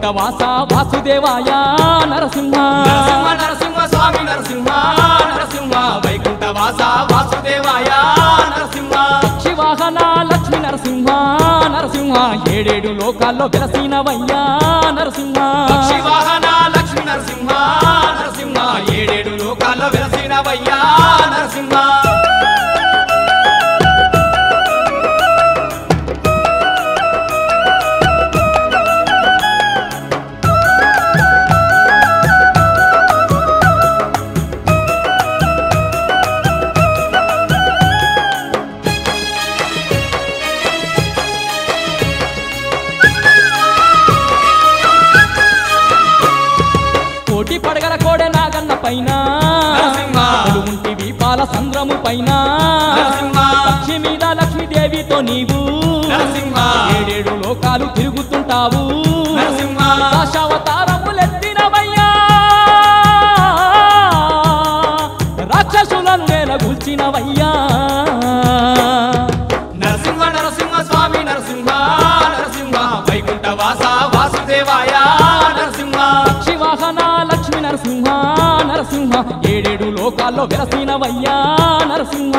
వైకుంఠవాస వాసుదేవాయ నరసింహ నరసింహ నరసింహ స్వామి నరసింహ నరసింహ వైకుంఠవాస వాసుదేవాయ నరసింహ శివాహన లక్ష్మి నరసింహ నరసింహ ఏడేడు లోకాల్లో వెలసినవయ్యా నరసింహ పక్షి వాహన లక్ష్మీ నరసింహ నరసింహ ఏడేడు లోకాల్లో వెలసినవయ్యా నరసింహ కోటి పడగల కోడె నాగన్న పైన నరసింహ. ఉంటివి పాల సంద్రము పైన నరసింహ. పక్షి మీద లక్ష్మీదేవితో నీవు నరసింహ. ఏడేడు లోకాలు తిరుగుతుంటావు నరసింహ. దశావతారములెత్తినవయ్యా రాక్షసులను నేలగూల్చినవయ్యా నరసింహ నరసింహ స్వామి నరసింహ నరసింహ వైకుంఠవాస వాసుదేవాయ నరసింహ శివాహన లక్ష్మి నరసింహ నరసింహ ఏడేడు లోకాల్లో వెలసినవయ్యా నరసింహ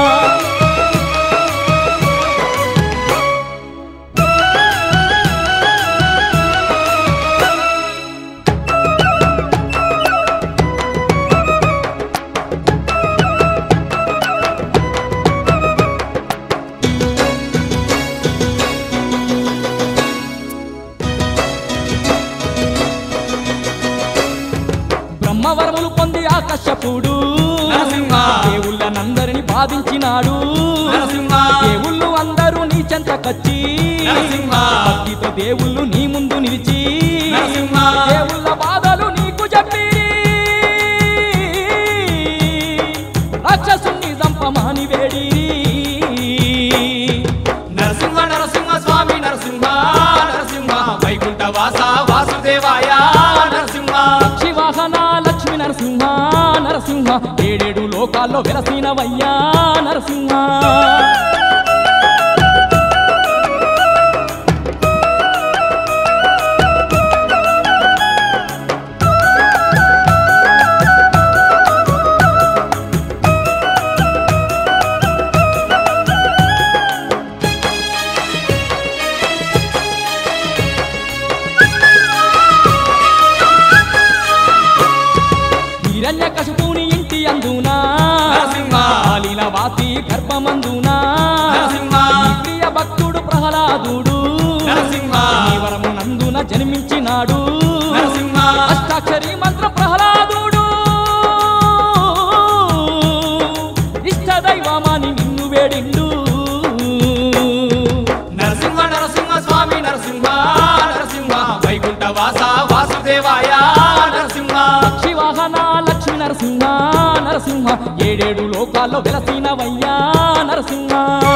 బ్రహ్మవరములు పొంది ఆకర్షపుడు నరసింహ. దేవుళ్ళనందరిని బాధించినాడు నరసింహ. దేవుళ్ళు అందరూ నీ చెంతకచ్చి నరసింహ. భక్తితో దేవుళ్ళు నీ ముందు నిలిచి నరసింహ. దేవుళ్ళ బాధలు నీకు చెప్పి రాక్షసుని చంపమాని వేడి నరసింహ నరసింహ స్వామి నరసింహ నరసింహ వైకుంఠవాస వాసుదేవాయ నరసింహ శివాహన లక్ష్మి నరసింహ నరసింహ ఏడేడు లోకాల్లో వెలసినవయ్యా నరసింహ హిరణ్య కశుపుని ఇంటి అందునా నరసింహ. వాలి గర్భమందునా నరసింహ. ఈ ప్రియ భక్తుడు ప్రహ్లాదుడు నరసింహ. ఈ వరమునందున జన్మించినాడు నరసింహ. అష్టాక్షరి మంత్ర ప్రహ్లాదుడు ఇష్ట దైవమాని నిన్ను వేడిండు నరసింహ నరసింహ స్వామి నరసింహ నరసింహ వైకుంఠవాస వాసుదేవాయ నరసింహ శివాహన లక్ష్మి నరసింహ నరసింహ ఏడేడు లోకాల్లో వెలసినవయ్యా నరసింహ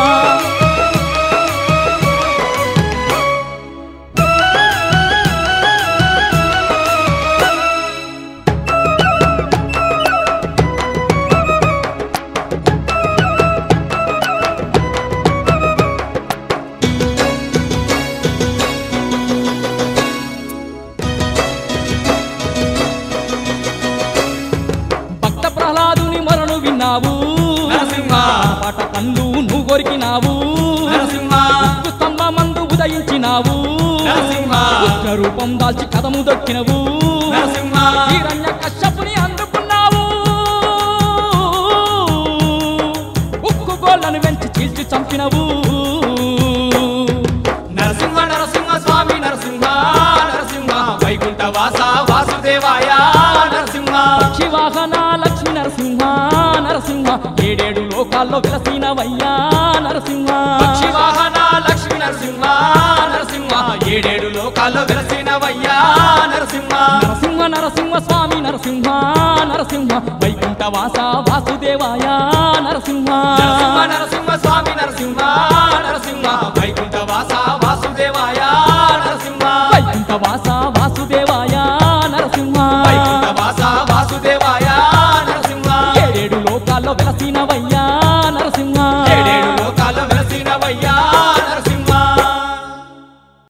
భక్త ప్రహ్లాదుని మరణు విన్నావు నరసింహ. పాట కళ్ళు నువ్వు కొరికినావు నరసింహ. ఉక్కు స్తంభమందు ఉదయించినావు నరసింహ. ఉగ్ర రూపం దాల్చి కథము దొక్కినవు నరసింహ. హిరణ్య కశ్యపుని అందుకున్నావు ఉక్కు గోళ్ళను వెంచి చీల్చి చంపినవు నరసింహ నరసింహ స్వామి నరసింహ నరసింహ వైకుంఠవాస వాసుదేవాయ నరసింహ శివాహన లక్ష్మి నరసింహ నరసింహ ఏడేడు లోకాల్లో విలసినవయ్యా నరసింహ పక్షి వాహన లక్ష్మీ నరసింహ నరసింహ ఏడేడు లోకాల్లో వెలసినవయ్యా నరసింహ నరసింహ నరసింహ స్వామి నరసింహ నరసింహ వైకుంఠ వాస వాసుదేవాయ నరసింహ నరసింహ నరసింహ స్వామి నరసింహ నరసింహ వైకుంఠవాస వాసుదేవాయ నరసింహ వైకుంఠ వాస వాసుదేవాయ నరసింహ వైకుంఠవాస వాసుదేవాయ నరసింహ ఏడేడు లోకాల్లో వెలసినవయ్యా